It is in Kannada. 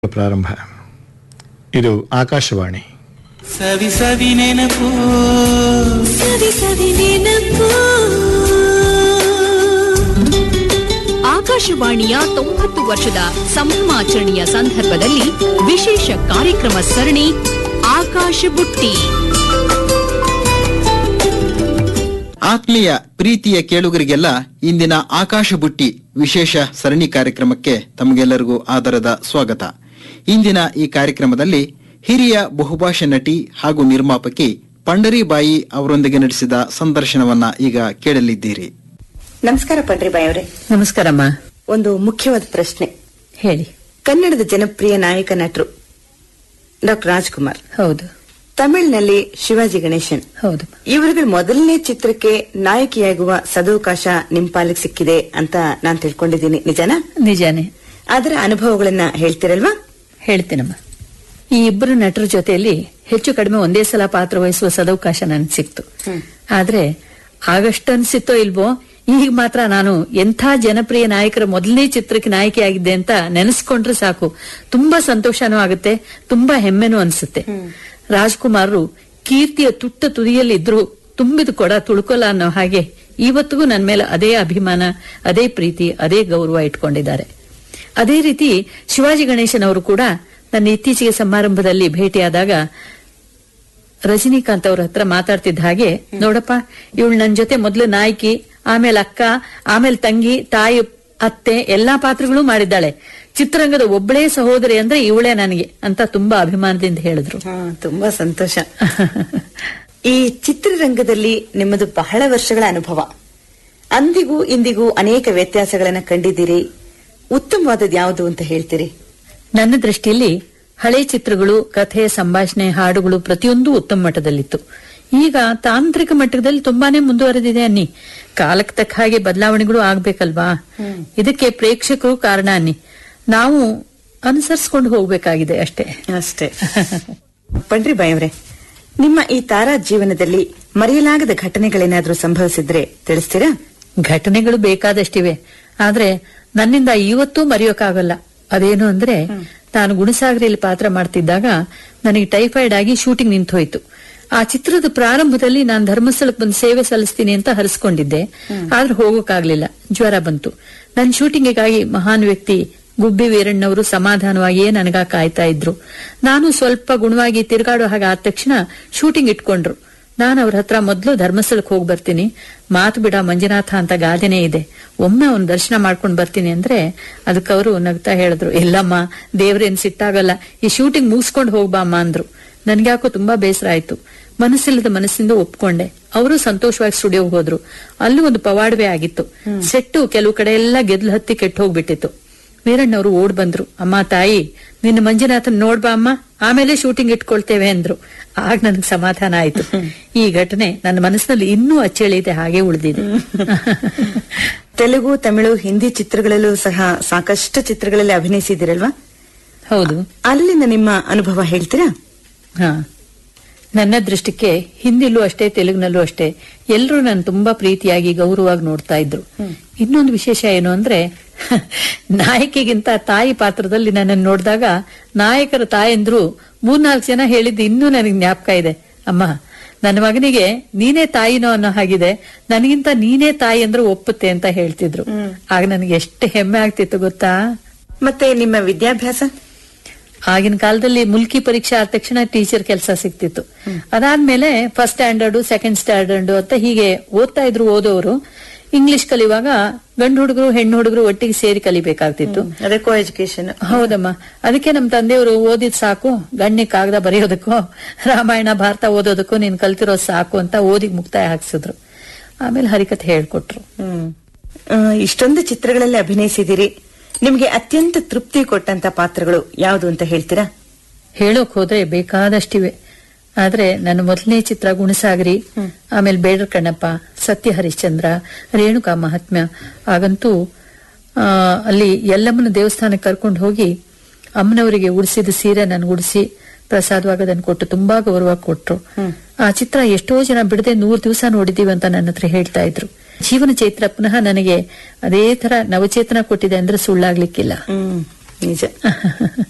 ಪ್ರಾರಂಭ ಇದು ಆಕಾಶವಾಣಿ ಸವಿ ಸವಿ ನೆನಪು ಸವಿ ಸವಿ ನೆನಪು ಆಕಾಶವಾಣಿಯ ತೊಂಬತ್ತು ವರ್ಷದ ಸಂಭ್ರಮಾಚರಣೆಯ ಸಂದರ್ಭದಲ್ಲಿ ವಿಶೇಷ ಕಾರ್ಯಕ್ರಮ ಸರಣಿ ಆಕಾಶ ಬುಟ್ಟಿ ಆತ್ಮೀಯ ಪ್ರೀತಿಯ ಕೇಳುಗರಿಗೆಲ್ಲ ಇಂದಿನ ಆಕಾಶ ಬುಟ್ಟಿ ವಿಶೇಷ ಸರಣಿ ಕಾರ್ಯಕ್ರಮಕ್ಕೆ ತಮಗೆಲ್ಲರಿಗೂ ಆದರದ ಸ್ವಾಗತ ಇಂದಿನ ಈ ಕಾರ್ಯಕ್ರಮದಲ್ಲಿ ಹಿರಿಯ ಬಹುಭಾಷಾ ನಟಿ ಹಾಗೂ ನಿರ್ಮಾಪಕಿ ಪಂಡರಿಬಾಯಿ ಅವರೊಂದಿಗೆ ನಡೆಸಿದ ಸಂದರ್ಶನವನ್ನ ಈಗ ಕೇಳಲಿದ್ದೀರಿ ನಮಸ್ಕಾರ ಪಂಡ್ರಿಬಾಯಿ ಅವರೇ ನಮಸ್ಕಾರಮ್ಮ ಒಂದು ಮುಖ್ಯವಾದ ಪ್ರಶ್ನೆ ಹೇಳಿ ಕನ್ನಡದ ಜನಪ್ರಿಯ ನಾಯಕ ನಟರು ಡಾಕ್ಟರ್ ರಾಜ್ಕುಮಾರ್ ಹೌದು ತಮಿಳಿನಲ್ಲಿ ಶಿವಾಜಿ ಗಣೇಶನ್ ಹೌದು ಇವರುಗಳ ಮೊದಲನೇ ಚಿತ್ರಕ್ಕೆ ನಾಯಕಿಯಾಗುವ ಸದವಕಾಶ ನಿಮ್ ಪಾಲಿಗೆ ಸಿಕ್ಕಿದೆ ಅಂತ ನಾನ್ ತಿಳ್ಕೊಂಡಿದ್ದೀನಿ ನಿಜನಾ ನಿಜಾನೇ ಅದರ ಅನುಭವಗಳನ್ನ ಹೇಳ್ತಿರಲ್ವಾ ಹೇಳ್ತೀನಮ್ಮ ಈ ಇಬ್ಬರು ನಟರ ಜೊತೆಯಲ್ಲಿ ಹೆಚ್ಚು ಕಡಿಮೆ ಒಂದೇ ಸಲ ಪಾತ್ರ ವಹಿಸುವ ಸದವಕಾಶ ನನಗೆ ಸಿಕ್ತು ಆದ್ರೆ ಆಗಷ್ಟು ಅನ್ಸಿತ್ತೋ ಇಲ್ವೋ ಈಗ ಮಾತ್ರ ನಾನು ಎಂಥ ಜನಪ್ರಿಯ ನಾಯಕರ ಮೊದಲನೇ ಚಿತ್ರಕ್ಕೆ ನಾಯಕಿಯಾಗಿದ್ದೆ ಅಂತ ನೆನೆಸ್ಕೊಂಡ್ರೆ ಸಾಕು ತುಂಬಾ ಸಂತೋಷನೂ ಆಗುತ್ತೆ ತುಂಬಾ ಹೆಮ್ಮೆನೂ ಅನ್ಸುತ್ತೆ ರಾಜ್ಕುಮಾರ್ರು ಕೀರ್ತಿಯ ತುಟ್ಟ ತುದಿಯಲ್ಲಿ ಇದ್ರು ತುಂಬಿದ ಕೊಡ ತುಳ್ಕೊಲ್ಲ ಅನ್ನೋ ಹಾಗೆ ಇವತ್ತಿಗೂ ನನ್ನ ಮೇಲೆ ಅದೇ ಅಭಿಮಾನ ಅದೇ ಪ್ರೀತಿ ಅದೇ ಗೌರವ ಇಟ್ಕೊಂಡಿದ್ದಾರೆ ಅದೇ ರೀತಿ ಶಿವಾಜಿ ಗಣೇಶನ್ ಅವರು ಕೂಡ ನನ್ನ ಇತ್ತೀಚೆಗೆ ಸಮಾರಂಭದಲ್ಲಿ ಭೇಟಿಯಾದಾಗ ರಜನಿಕಾಂತ್ ಅವ್ರ ಹತ್ರ ಮಾತಾಡ್ತಿದ್ದ ಹಾಗೆ ನೋಡಪ್ಪ ಇವಳು ನನ್ನ ಜೊತೆ ಮೊದಲು ನಾಯಕಿ ಆಮೇಲೆ ಅಕ್ಕ ಆಮೇಲೆ ತಂಗಿ ತಾಯಿ ಅತ್ತೆ ಎಲ್ಲಾ ಪಾತ್ರಗಳು ಮಾಡಿದ್ದಾಳೆ ಚಿತ್ರರಂಗದ ಒಬ್ಬಳೇ ಸಹೋದರಿ ಅಂದ್ರೆ ಇವಳೇ ನನಗೆ ಅಂತ ತುಂಬಾ ಅಭಿಮಾನದಿಂದ ಹೇಳಿದ್ರು ಹಾ ತುಂಬಾ ಸಂತೋಷ ಈ ಚಿತ್ರರಂಗದಲ್ಲಿ ನಿಮ್ಮದು ಬಹಳ ವರ್ಷಗಳ ಅನುಭವ ಅಂದಿಗೂ ಇಂದಿಗೂ ಅನೇಕ ವ್ಯತ್ಯಾಸಗಳನ್ನ ಕಂಡಿದ್ದೀರಿ ಉತ್ತಮವಾದದ್ದು ಯಾವುದು ಅಂತ ಹೇಳ್ತೀರಿ ನನ್ನ ದೃಷ್ಟಿಯಲ್ಲಿ ಹಳೆ ಚಿತ್ರಗಳು ಕಥೆ ಸಂಭಾಷಣೆ ಹಾಡುಗಳು ಪ್ರತಿಯೊಂದು ಉತ್ತಮ ಮಟ್ಟದಲ್ಲಿತ್ತು ಈಗ ತಾಂತ್ರಿಕ ಮಟ್ಟದಲ್ಲಿ ತುಂಬಾನೇ ಮುಂದುವರೆದಿದೆ ಅನ್ನಿ ಕಾಲಕ್ಕೆ ತಕ್ಕ ಹಾಗೆ ಬದಲಾವಣೆಗಳು ಆಗ್ಬೇಕಲ್ವಾ ಇದಕ್ಕೆ ಪ್ರೇಕ್ಷಕರು ಕಾರಣ ಅನ್ನಿ ನಾವು ಅನುಸರಿಸ್ಕೊಂಡು ಹೋಗ್ಬೇಕಾಗಿದೆ ಅಷ್ಟೇ ಅಷ್ಟೇ ಪಂಡ್ರಿಬಾಯಿ ಅವರೇ ನಿಮ್ಮ ಈ ತಾರಾ ಜೀವನದಲ್ಲಿ ಮರೆಯಲಾಗದ ಘಟನೆಗಳೇನಾದ್ರೂ ಸಂಭವಿಸಿದ್ರೆ ತಿಳಿಸ್ತೀರಾ ಘಟನೆಗಳು ಬೇಕಾದಷ್ಟಿವೆ ಆದ್ರೆ ನನ್ನಿಂದ ಇವತ್ತೂ ಮರೆಯೋಕ್ಕಾಗಲ್ಲ ಅದೇನು ಅಂದ್ರೆ ನಾನು ಗುಣಸಾಗರಿಯಲ್ಲಿ ಪಾತ್ರ ಮಾಡ್ತಿದ್ದಾಗ ನನಗೆ ಟೈಫಾಯ್ಡ್ ಆಗಿ ಶೂಟಿಂಗ್ ನಿಂತು ಹೋಯ್ತು ಆ ಚಿತ್ರದ ಪ್ರಾರಂಭದಲ್ಲಿ ನಾನು ಧರ್ಮಸ್ಥಳಕ್ಕೆ ಬಂದು ಸೇವೆ ಸಲ್ಲಿಸ್ತೀನಿ ಅಂತ ಹರಿಸ್ಕೊಂಡಿದ್ದೆ ಆದ್ರೆ ಹೋಗೋಕ್ಕಾಗ್ಲಿಲ್ಲ ಜ್ವರ ಬಂತು ನನ್ನ ಶೂಟಿಂಗಿಗಾಗಿ ಮಹಾನ್ ವ್ಯಕ್ತಿ ಗುಬ್ಬಿ ವೀರಣ್ಣವರು ಸಮಾಧಾನವಾಗಿಯೇ ನನಗ ಕಾಯ್ತಾ ಇದ್ರು ನಾನು ಸ್ವಲ್ಪ ಗುಣವಾಗಿ ತಿರುಗಾಡೋ ಹಾಗೆ ಆದ ತಕ್ಷಣ ಶೂಟಿಂಗ್ ಇಟ್ಕೊಂಡ್ರು ನಾನು ಅವ್ರ ಹತ್ರ ಮೊದಲು ಧರ್ಮಸ್ಥಳಕ್ಕೆ ಹೋಗಿ ಬರ್ತೀನಿ ಮಾತು ಬಿಡ ಮಂಜುನಾಥ ಅಂತ ಗಾದೆನೇ ಇದೆ ಒಮ್ಮೆ ಅವ್ನ ದರ್ಶನ ಮಾಡ್ಕೊಂಡು ಬರ್ತೀನಿ ಅಂದ್ರೆ ಅದಕ್ಕೆ ಅವರು ನಗ್ತಾ ಹೇಳಿದ್ರು ಇಲ್ಲಮ್ಮ ದೇವ್ರೇನ್ ಸಿಟ್ಟಾಗಲ್ಲ ಈ ಶೂಟಿಂಗ್ ಮುಗಿಸ್ಕೊಂಡು ಹೋಗ್ಬಾಮ್ಮ ಅಂದ್ರು ನನ್ಗ್ಯಾಕೋ ತುಂಬಾ ಬೇಸರ ಆಯ್ತು ಮನಸ್ಸಿಲ್ಲದ ಮನಸ್ಸಿಂದ ಒಪ್ಕೊಂಡೆ ಅವರು ಸಂತೋಷವಾಗಿ ಸ್ಟುಡಿಯೋಗೆ ಹೋದ್ರು ಅಲ್ಲೂ ಒಂದು ಪವಾಡವೇ ಆಗಿತ್ತು ಸೆಟ್ಟು ಕೆಲವು ಕಡೆ ಎಲ್ಲ ಗೆದ್ಲು ಹತ್ತಿ ಕೆಟ್ಟು ಹೋಗ್ಬಿಟ್ಟಿತ್ತು ವೀರಣ್ಣವರು ಓಡ್ ಬಂದ್ರು ಅಮ್ಮ ತಾಯಿ ನಿನ್ನ ಮಂಜುನಾಥನ್ ನೋಡ್ಬಾ ಅಮ್ಮ ಆಮೇಲೆ ಶೂಟಿಂಗ್ ಇಟ್ಕೊಳ್ತೇವೆ ಅಂದ್ರು ಆಗ ನನಗೆ ಸಮಾಧಾನ ಆಯ್ತು ಈ ಘಟನೆ ನನ್ನ ಮನಸ್ಸಿನಲ್ಲಿ ಇನ್ನೂ ಅಚ್ಚಳಿದೆ ಹಾಗೆ ಉಳಿದಿದೆ ತೆಲುಗು ತಮಿಳು ಹಿಂದಿ ಚಿತ್ರಗಳಲ್ಲೂ ಸಹ ಸಾಕಷ್ಟು ಚಿತ್ರಗಳಲ್ಲಿ ಅಭಿನಯಿಸಿದಿರಲ್ವಾ ಹೌದು ಅಲ್ಲಿನ ನಿಮ್ಮ ಅನುಭವ ಹೇಳ್ತೀರಾ ಹಾ ನನ್ನ ದೃಷ್ಟಿಗೆ ಹಿಂದಿಲೂ ಅಷ್ಟೇ ತೆಲುಗಿನಲ್ಲೂ ಅಷ್ಟೇ ಎಲ್ಲರೂ ನಾನು ತುಂಬಾ ಪ್ರೀತಿಯಾಗಿ ಗೌರವವಾಗಿ ನೋಡ್ತಾ ಇದ್ರು ಇನ್ನೊಂದು ವಿಶೇಷ ಏನು ಅಂದ್ರೆ ನಾಯಕಿಗಿಂತ ತಾಯಿ ಪಾತ್ರದಲ್ಲಿ ನನ್ನನ್ನು ನೋಡಿದಾಗ ನಾಯಕರ ತಾಯಂದ್ರು ಮೂರ್ನಾಲ್ಕು ಜನ ಹೇಳಿದ್ದು ಇನ್ನೂ ನನಗೆ ಜ್ಞಾಪಕ ಇದೆ ಅಮ್ಮ ನನ್ನ ಮಗನಿಗೆ ನೀನೇ ತಾಯಿನೋ ಅನ್ನೋ ಹಾಗಿದೆ ನನಗಿಂತ ನೀನೇ ತಾಯಿ ಅಂದ್ರೆ ಒಪ್ಪುತ್ತೆ ಅಂತ ಹೇಳ್ತಿದ್ರು ಆಗ ನನಗೆ ಎಷ್ಟು ಹೆಮ್ಮೆ ಆಗ್ತಿತ್ತು ಗೊತ್ತಾ ಮತ್ತೆ ನಿಮ್ಮ ವಿದ್ಯಾಭ್ಯಾಸ ಆಗಿನ ಕಾಲದಲ್ಲಿ ಮುಲ್ಕಿ ಪರೀಕ್ಷೆ ಆದ ತಕ್ಷಣ ಟೀಚರ್ ಕೆಲಸ ಸಿಕ್ತಿತ್ತು ಅದಾದ್ಮೇಲೆ ಫಸ್ಟ್ ಸ್ಟ್ಯಾಂಡರ್ಡ್ ಸೆಕೆಂಡ್ ಸ್ಟ್ಯಾಂಡರ್ಡ್ ಅಂತ ಹೀಗೆ ಓದ್ತಾ ಇದ್ರು ಓದೋರು ಇಂಗ್ಲಿಷ್ ಕಲಿಯುವಾಗ ಗಂಡು ಹುಡುಗರು ಹೆಣ್ಣು ಹುಡುಗರು ಒಟ್ಟಿಗೆ ಸೇರಿ ಕಲಿಬೇಕಾಗ್ತಿತ್ತು ಅದೇ ಕೋ ಎಜುಕೇಶನ್ ಹೌದಮ್ಮ ಅದಕ್ಕೆ ನಮ್ ತಂದೆಯವರು ಓದಿದ್ ಸಾಕು ಗಣ್ಣಿ ಕಾಗದ ಬರೆಯೋದಕ್ಕೋ ರಾಮಾಯಣ ಭಾರತ ಓದೋದಕ್ಕೋ ನೀನ್ ಕಲ್ತಿರೋದು ಸಾಕು ಅಂತ ಓದಿ ಮುಕ್ತಾಯ ಹಾಕ್ಸಿದ್ರು ಆಮೇಲೆ ಹರಿಕತೆ ಹೇಳ್ಕೊಟ್ರು ಹ್ಮ್ ಆ, ಇಷ್ಟೊಂದು ಚಿತ್ರಗಳಲ್ಲಿ ಅಭಿನಯಿಸಿದಿರಿ ನಿಮ್ಗೆ ಅತ್ಯಂತ ತೃಪ್ತಿ ಕೊಟ್ಟಂತ ಪಾತ್ರಗಳು ಯಾವುದು ಅಂತ ಹೇಳ್ತೀರಾ ಹೇಳೋಕ್ ಹೋದ್ರೆ ಬೇಕಾದಷ್ಟಿವೆ ಆದ್ರೆ ನನ್ನ ಮೊದಲನೇ ಚಿತ್ರ ಗುಣಸಾಗರಿ ಆಮೇಲೆ ಬೇಡರ ಕಣ್ಣಪ್ಪ ಸತ್ಯ ಹರಿಶ್ಚಂದ್ರ ರೇಣುಕಾ ಮಹಾತ್ಮ್ಯ ಆಗಂತೂ ಆ, ಅಲ್ಲಿ ಯಲ್ಲಮ್ಮನ ದೇವಸ್ಥಾನಕ್ಕೆ ಕರ್ಕೊಂಡು ಹೋಗಿ ಅಮ್ಮನವರಿಗೆ ಉಡಿಸಿದ ಸೀರೆ ನನ್ ಉಡಿಸಿ ಪ್ರಸಾದವಾಗಿ ಅದನ್ನು ಕೊಟ್ಟು ತುಂಬಾ ಗೌರವ ಕೊಟ್ರು ಆ ಚಿತ್ರ ಎಷ್ಟೋ ಜನ ಬಿಡದೆ ನೂರ್ ದಿವಸ ನೋಡಿದೀವಿ ಅಂತ ನನ್ನ ಹತ್ರ ಹೇಳ್ತಾ ಇದ್ರು ಜೀವನ ಚೈತ್ರ ಪುನಃ ನನಗೆ ಅದೇ ತರ ನವಚೇತನ ಕೊಟ್ಟಿದೆ ಅಂದ್ರೆ ಸುಳ್ಳಾಗ್ಲಿಕ್ಕಿಲ್ಲ ಹ್ಮ್ ನಿಜ